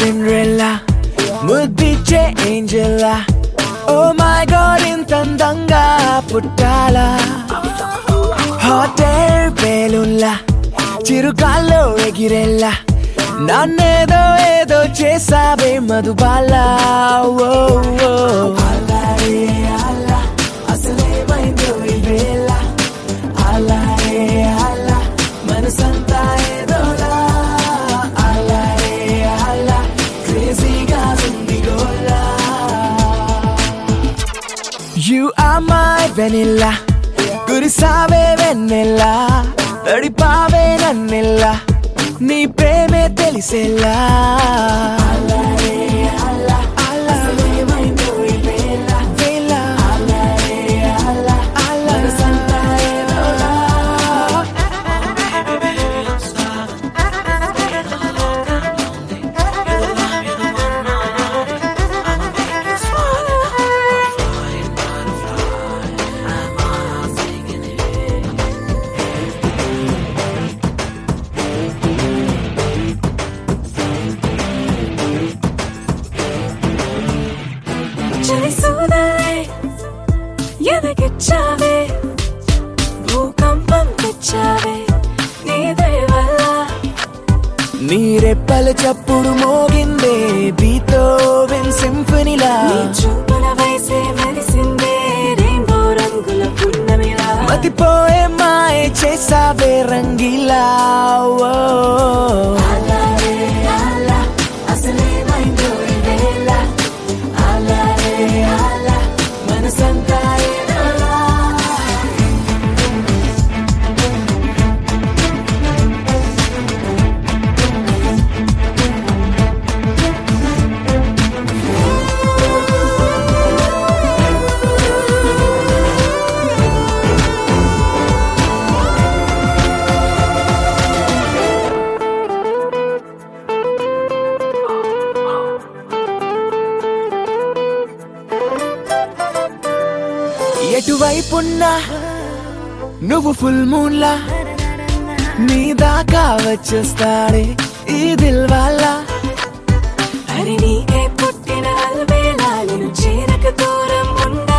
Cinderella ముద్దిచ్చే ఏంజెల్లా oh my God ఇంత అందంగా పుట్టాలా హాట్ ఎయిర్ బేలుల్లా చిరుకాల్లో ఎగిరెల్లా నన్నేదో ఏదో చేసావే మధుబాలా ఓ ఓ. అల్లారే అల్లా, అసలేమైందో ఈ వేళ అల్లారే అల్లా, మనసంతా ఏదోలా అల్లారే అల్లా, క్రేజీగా ఉంది గోలా You are my vanilla కురిసావే వెన్నెల్లా తడిపావే నన్నెల్లా నీ ప్రేమే తెలిసేలా అల్లారే అల్లా, అసలేమైందో ఈ వేళ, వేళ. అల్లారే అల్లా, మనసంతా ఏదోలా. చలి సోదరే ఎదగిచ్చావే భూకంపం తెచ్చావే నీ దయ వల్ల నీ రెప్పల చప్పుడు మోగిందే బీతోవెన్ సింఫనీలా నీ చూపుల వయసే మెరిసిందే రెయిన్బో రంగుల పున్నమిలా మతిపోయే మాయ చేసావే రంగీలా ఓ. అల్లారే అల్లా, అసలేమైందో ఈ వేళ అల్లారే అల్లా, మనసంతా ఏదోలా ఎటువైపున్నా నువ్వు ఫుల్ మూన్లా నీ దాకా వచ్చేస్తాడే ఈ దిల్ వల్ల అరి నీకే పుట్టిన అల్వేళ నేను చేరక దూరం ఉండ